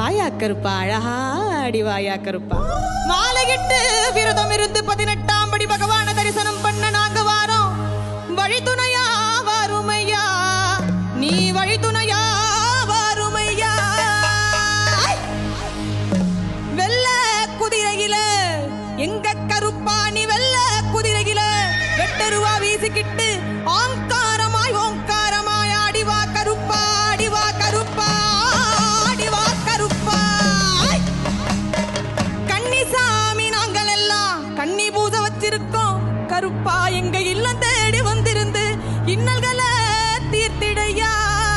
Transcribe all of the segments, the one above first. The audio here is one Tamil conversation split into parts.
வாயா கருப்பா அழகா அடி வாயா கருப்பா மாலையிட்டு விரதம் இருந்து பதினெட்டாம் படி பகவான தரிசனம் பண்ண நாங்க வாரோம் வழித்துணையா வாருமையா நீ வழித்துணையா வாருமையா வெள்ள குதிரையில எங்க கருப்பாணி வெள்ள குதிரையில வெட்டருவா வீசிக்கிட்டு ஆங்காரமாய் ஓங்காரமாய் ஆடிவா கருப்பா ஆடிவா கருப்பா ஆடிவா கருப்பா கன்னிசாமி நாங்கள் எல்லாம் கன்னி பூஜை வச்சிருக்கோம் கருப்பா எங்க இல்லம் தேடி வந்திருந்து இன்னல்களை தீர்த்திடையா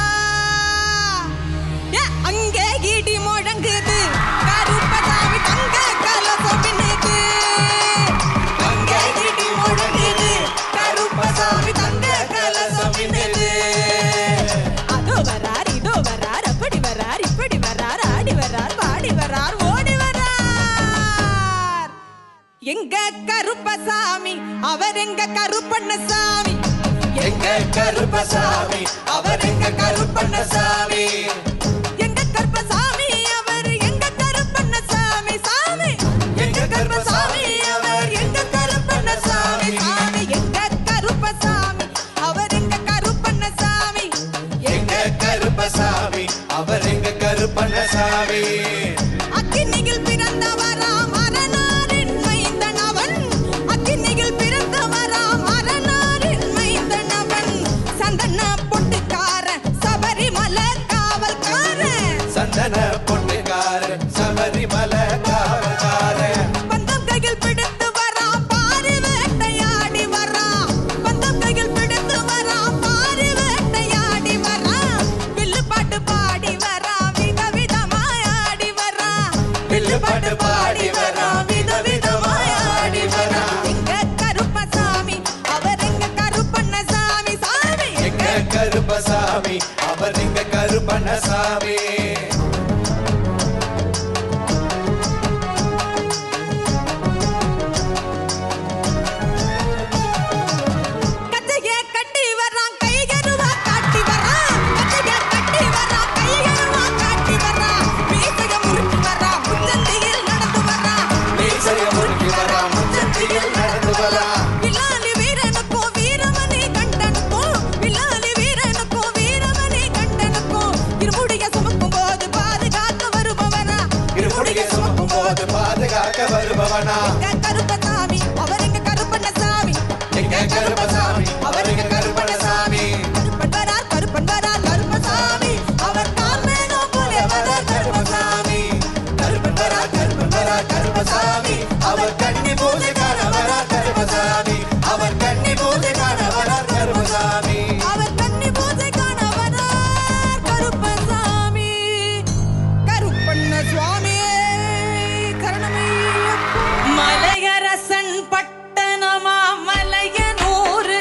ஏ, அங்கே இடி முழங்குது கருப்பசாமி தங்க கலசம் பின்னுது அங்கே இடி முழங்குது கருப்பசாமி தங்க கலசம் பின்னுது அதோ வரார் இதோ வரார் அப்படி வரார் இப்படி வரார் ஆடி வரார் பாடி வரார் ஓடி வரார் எங்க கருப்பசாமி அவர் எங்க கருப்பண்ணசாமி எங்க கருப்பசாமி அவர் எங்க கருப்பண்ணசாமி எங்க கருப்பசாமி அவர் எங்க கருப்பண்ணசாமி சாமி எங்க கருப்பசாமி அவர் எங்க கருப்பண்ணசாமி சாமி எங்க கருப்பசாமி அவர் எங்க கருப்பண்ணசாமி எங்க கருப்பசாமி அவர் எங்க கருப்பண்ணசாமி அக்கினியில் பிறந்தவராம் அரணாரின் மைந்தன் அவன் அக்கினியில் பிறந்தவராம் அரணாரின் மைந்தன் அவன் சந்தன பொட்டுக்காரன் சபரிமலை காவல்காரன் சந்தன பொண்ணுக்காரன் சபரிமலை காவல்காரன் பந்தம் கையில் பிடித்து வரான் பாரு வேட்டையாடி வரான் பந்தம் கையில் பிடித்து வரான் பாரு வேட்டையாடி வரான் வில்லு பாட்டு பாடி வரான் விதவிதமாய் ஆடி வரான் வில்லு பாட்டு பாடி வரான் விதவிதமாய் ஆடி வரான் எங்க கருப்பசாமி அவர் எங்க கருப்பண்ணசாமி சாமி எங்க கருப்பசாமி அவர் எங்க கருப்பண்ணசாமி கச்சைய கட்டி வரான் கையருவா காட்டி வரான் கச்சைய கட்டி வரான் கையருவா காட்டி வரான் மீசைய முறுக்கி வரான் முச்சந்தியில் நடந்து வரான் மீசைய முறுக்கி வரா முச்சந்தியில் நடந்து வரா வில்லாலி வீரனுக்கும் வீரமணி கண்டனுக்கும் வில்லாலி வீரனுக்கும் வீரமணி கண்டனுக்கும் இருமுடிய சுமக்கும் போது பாதுகாக்க வருபவனா இருமுடியை சுமக்கும் போது பாதுகாக்க வருபவனா எங்க கருப்பசாமி அவர் எங்க கருப்பண்ணசாமி எங்க கருப்பசாமி அவர் எங்க கருப்பண்ணசாமி கருப்பன் வரார் கருப்பன் வரார் கருப்பசாமி அவர் கார்மேகம் போல வரார் கருப்பசாமி கருப்பன் வரா கருப்பன் வரா கருப்பசாமி அவர் கன்னி பூஜைக்கார வரா கருப்பசாமி அவர் கன்னி பூஜைக்கார வரா கருப்பசாமி அவர் கன்னி பூஜை காண வரார் கருப்பசாமி கருப்பண்ண சுவாமியே கரணமையப்பா. மலையரசன் பட்டணமா மலையனூர்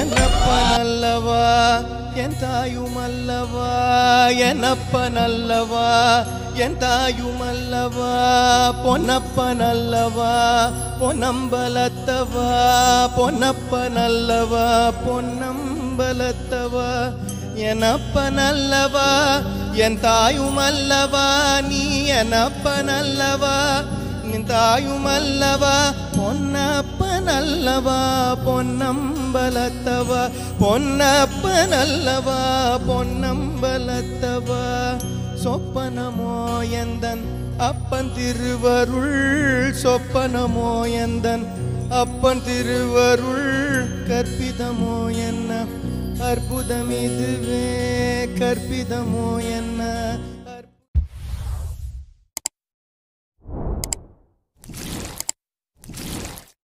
என்னப்பனல்லவா என் தாயுமல்லவா என்னப்பனல்லவா என் தாயுமல்லவா பொன்னப்பனல்லவா பொன்னம்பலத்தவா பொன்னப்பனல்லவா பொன்னம்பலத்தவா எனப்பனல்லவா என் தாயுமல்லவா நீ எனப்பனல்லவா நின் தாயுமல்லவா பொன்னப்பனல்லவா பொன்னம்பலத்தவா பொன்னப்பனல்லவா பொன்னம்பலத்தவா சொப்பனமோ எந்தன் அப்பன் திருவருள் சொப்பனமோ எந்தன் அப்பன் திருவருள் கற்பிதமோ என்ன அற்புதம் இதுவே கற்பிதமோ என்ன